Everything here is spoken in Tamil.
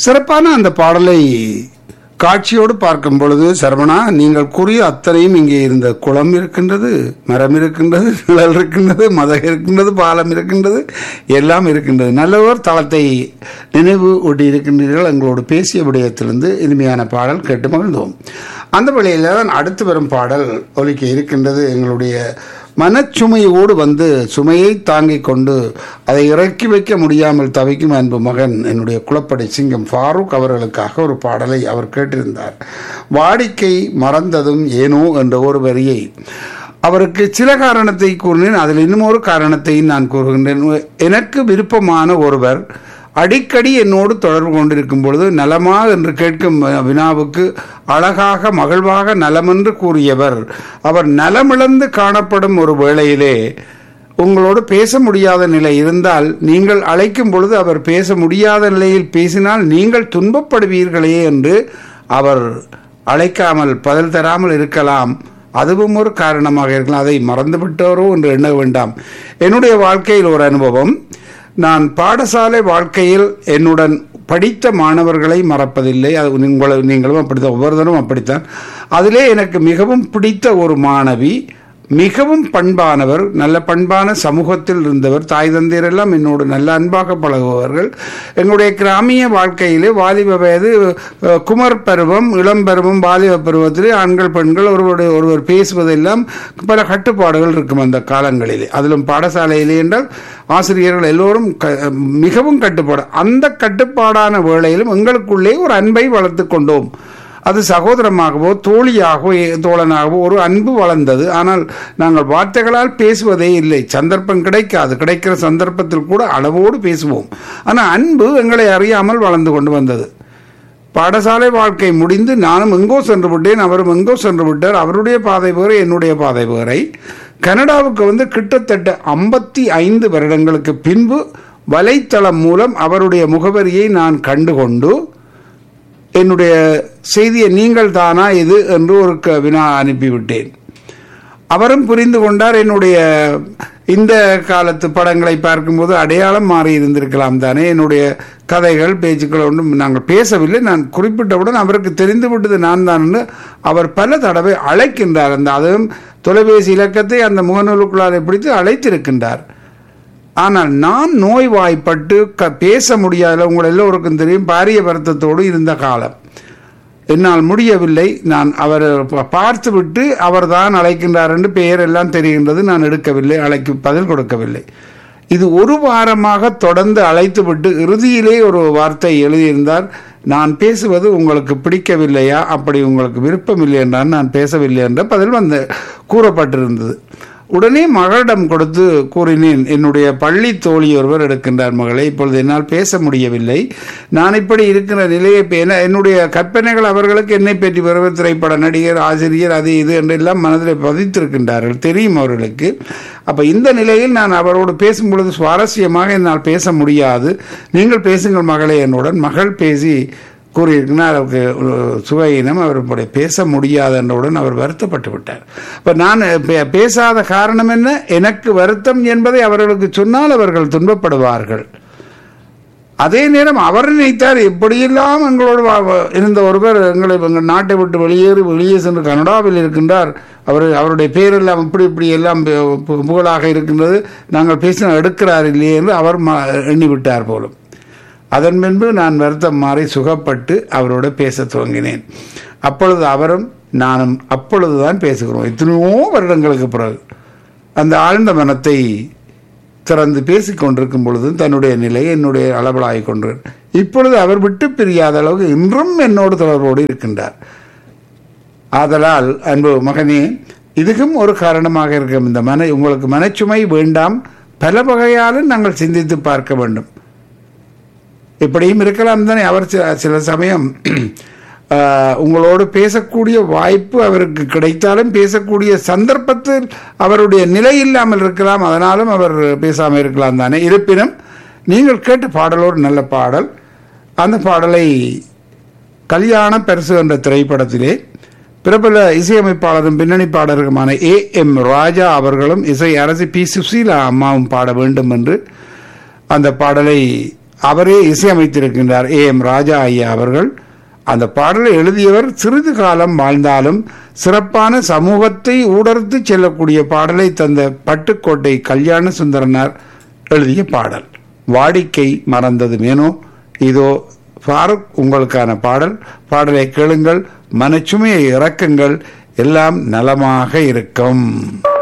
சிறப்பான அந்த பாடலை காட்சியோடு பார்க்கும் பொழுது சரவணா நீங்கள் கூறிய அத்தனையும் இங்கே இருந்த குளம் இருக்கின்றது மரம் இருக்கின்றது நிழல் இருக்கின்றது மதம் இருக்கின்றது பாலம் இருக்கின்றது எல்லாம் இருக்கின்றது நல்லவர் தளத்தை நினைவு ஒட்டி இருக்கின்றீர்கள் எங்களோடு பேசிய விடயத்திலிருந்து இனிமையான பாடல் கேட்டு மகிழ்ந்தோம் அந்த வழியில் தான் அடுத்து வரும் பாடல் ஒலிக்க இருக்கின்றது எங்களுடைய மனச்சுமையோடு வந்து சுமையை தாங்கிக் கொண்டு அதை இறக்கி வைக்க முடியாமல் தவிக்கும் அன்பு மகன் என்னுடைய குளப்படை சிங்கம் ஃபாரூக் அவர்களுக்காக ஒரு பாடலை அவர் கேட்டிருந்தார் வாடிக்கை மறந்ததும் ஏனோ என்ற ஒரு வரியை அவருக்கு சில காரணத்தை கூறினேன் அதில் இன்னும் ஒரு காரணத்தை நான் கூறுகின்றேன் எனக்கு விருப்பமான ஒருவர் அடிக்கடி என்னோடு தொடர்பு கொண்டிருக்கும் பொழுது நலமா என்று கேட்கும் வினாவுக்கு அழகாக மகிழ்வாக நலமென்று கூறியவர் அவர் நலமிழந்து காணப்படும் ஒரு வேளையிலே உங்களோடு பேச முடியாத நிலை இருந்தால் நீங்கள் அழைக்கும் பொழுது அவர் பேச முடியாத நிலையில் பேசினால் நீங்கள் துன்பப்படுவீர்களே என்று அவர் அழைக்காமல் பதில் தராமல் இருக்கலாம் அதுவும் ஒரு காரணமாக இருக்கலாம் அதை மறந்துவிட்டோரோ என்று எண்ண வேண்டாம் என்னுடைய வாழ்க்கையில் ஒரு அனுபவம் நான் பாடசாலை வாழ்க்கையில் என்னுடன் படித்த மாணவர்களை மறப்பதில்லை அது உங்களை நீங்களும் அப்படித்தான் ஒவ்வொருத்தரும் அப்படித்தான் அதிலே எனக்கு மிகவும் பிடித்த ஒரு மாணவி மிகவும் பண்பானவர் நல்ல பண்பான சமூகத்தில் இருந்தவர் தாய் தந்தையர் எல்லாம் என்னோடு நல்ல அன்பாக பழகுபவர்கள் எங்களுடைய கிராமிய வாழ்க்கையிலே வாலிப வயது குமர் பருவம் இளம் பருவம் வாலிப பருவத்திலே ஆண்கள் பெண்கள் ஒருவருடைய ஒருவர் பேசுவதெல்லாம் பல கட்டுப்பாடுகள் இருக்கும் அந்த காலங்களிலே அதிலும் பாடசாலையிலே என்றால் ஆசிரியர்கள் எல்லோரும் மிகவும் கட்டுப்பாடு அந்த கட்டுப்பாடான வேளையிலும் எங்களுக்குள்ளே ஒரு அன்பை வளர்த்து கொண்டோம் அது சகோதரமாகவோ தோழியாகவோ தோழனாகவோ ஒரு அன்பு வளர்ந்தது ஆனால் நாங்கள் வார்த்தைகளால் பேசுவதே இல்லை சந்தர்ப்பம் கிடைக்காது கிடைக்கிற சந்தர்ப்பத்தில் கூட அளவோடு பேசுவோம் ஆனால் அன்பு எங்களை அறியாமல் வளர்ந்து கொண்டு வந்தது பாடசாலை வாழ்க்கை முடிந்து நானும் எங்கோ சென்று விட்டேன் அவரும் எங்கோ சென்று விட்டார் அவருடைய பாதை வேறு என்னுடைய பாதை வேறை கனடாவுக்கு வந்து கிட்டத்தட்ட ஐம்பத்தி ஐந்து வருடங்களுக்கு பின்பு வலைத்தளம் மூலம் அவருடைய முகவரியை நான் கண்டுகொண்டு என்னுடைய செய்தியை நீங்கள் தானா இது என்று ஒரு வினா அனுப்பிவிட்டேன் அவரும் புரிந்து கொண்டார் என்னுடைய இந்த காலத்து படங்களை பார்க்கும்போது அடையாளம் மாறி இருந்திருக்கலாம் தானே என்னுடைய கதைகள் பேச்சுக்கள் ஒன்றும் நாங்கள் பேசவில்லை நான் குறிப்பிட்டவுடன் அவருக்கு தெரிந்து விட்டது நான் தான் அவர் பல தடவை அழைக்கின்றார் அந்த அதுவும் தொலைபேசி இலக்கத்தை அந்த முகநூலுக்குள்ளாரை பிடித்து அழைத்திருக்கின்றார் ஆனால் நான் நோய்வாய்ப்பட்டு க பேச முடியாத உங்கள் எல்லோருக்கும் தெரியும் பாரிய வருத்தத்தோடு இருந்த காலம் என்னால் முடியவில்லை நான் அவர் பார்த்து விட்டு அவர் தான் அழைக்கின்றார் என்று பெயர் எல்லாம் தெரிகின்றது நான் எடுக்கவில்லை அழைக்க பதில் கொடுக்கவில்லை இது ஒரு வாரமாக தொடர்ந்து அழைத்து விட்டு இறுதியிலே ஒரு வார்த்தை எழுதியிருந்தார் நான் பேசுவது உங்களுக்கு பிடிக்கவில்லையா அப்படி உங்களுக்கு விருப்பம் இல்லை என்றால் நான் பேசவில்லை என்ற பதில் வந்து கூறப்பட்டிருந்தது உடனே மகளிடம் கொடுத்து கூறினேன் என்னுடைய பள்ளி தோழி ஒருவர் எடுக்கின்றார் மகளை இப்பொழுது என்னால் பேச முடியவில்லை நான் இப்படி இருக்கிற நிலையை என்னுடைய கற்பனைகள் அவர்களுக்கு என்னை பற்றி வருவர் திரைப்பட நடிகர் ஆசிரியர் அது இது என்றெல்லாம் மனதில் பதித்திருக்கின்றார்கள் தெரியும் அவர்களுக்கு அப்போ இந்த நிலையில் நான் அவரோடு பேசும் பொழுது சுவாரஸ்யமாக என்னால் பேச முடியாது நீங்கள் பேசுங்கள் மகளே என்னுடன் மகள் பேசி கூறியிருக்கிறார் அவருக்கு சுவையினம் அவர் பேச முடியாது என்றவுடன் அவர் வருத்தப்பட்டு விட்டார் இப்போ நான் பேசாத காரணம் என்ன எனக்கு வருத்தம் என்பதை அவர்களுக்கு சொன்னால் அவர்கள் துன்பப்படுவார்கள் அதே நேரம் அவர் நினைத்தார் எப்படியெல்லாம் எங்களோடு இருந்த ஒருவர் எங்களை எங்கள் நாட்டை விட்டு வெளியேறி வெளியே சென்று கனடாவில் இருக்கின்றார் அவர் அவருடைய பேரெல்லாம் இப்படி இப்படி எல்லாம் புகழாக இருக்கின்றது நாங்கள் பேசின எடுக்கிறார் இல்லையே என்று அவர் எண்ணிவிட்டார் போலும் அதன் பின்பு நான் வருத்தம் மாறி சுகப்பட்டு அவரோட பேச துவங்கினேன் அப்பொழுது அவரும் நானும் அப்பொழுதுதான் பேசுகிறோம் எத்தனையோ வருடங்களுக்கு பிறகு அந்த ஆழ்ந்த மனத்தை திறந்து பேசிக் கொண்டிருக்கும் பொழுது தன்னுடைய நிலையை என்னுடைய அளவலாகி கொண்டு இப்பொழுது அவர் விட்டு பிரியாத அளவுக்கு இன்றும் என்னோடு தொடர்போடு இருக்கின்றார் ஆதலால் அன்பு மகனே இதுக்கும் ஒரு காரணமாக இருக்கும் இந்த மன உங்களுக்கு மனச்சுமை வேண்டாம் பல வகையாலும் நாங்கள் சிந்தித்து பார்க்க வேண்டும் இப்படியும் இருக்கலாம் தானே அவர் சில சமயம் உங்களோடு பேசக்கூடிய வாய்ப்பு அவருக்கு கிடைத்தாலும் பேசக்கூடிய சந்தர்ப்பத்தில் அவருடைய நிலை இல்லாமல் இருக்கலாம் அதனாலும் அவர் பேசாமல் இருக்கலாம் தானே இருப்பினும் நீங்கள் கேட்ட பாடலோடு நல்ல பாடல் அந்த பாடலை கல்யாண பரிசு என்ற திரைப்படத்திலே பிரபல இசையமைப்பாளரும் பின்னணி பாடகருமான ஏ எம் ராஜா அவர்களும் இசை அரசி பி சுசீலா அம்மாவும் பாட வேண்டும் என்று அந்த பாடலை அவரே இசையமைத்திருக்கின்றார் ஏ எம் ராஜா ஐயா அவர்கள் அந்த பாடலை எழுதியவர் சிறிது காலம் வாழ்ந்தாலும் சிறப்பான சமூகத்தை ஊடறுத்து செல்லக்கூடிய பாடலை தந்த பட்டுக்கோட்டை கல்யாண சுந்தரனார் எழுதிய பாடல் வாடிக்கை மறந்தது மேனோ இதோ ஃபாரூக் உங்களுக்கான பாடல் பாடலை கேளுங்கள் மனச்சுமையை இறக்குங்கள் எல்லாம் நலமாக இருக்கும்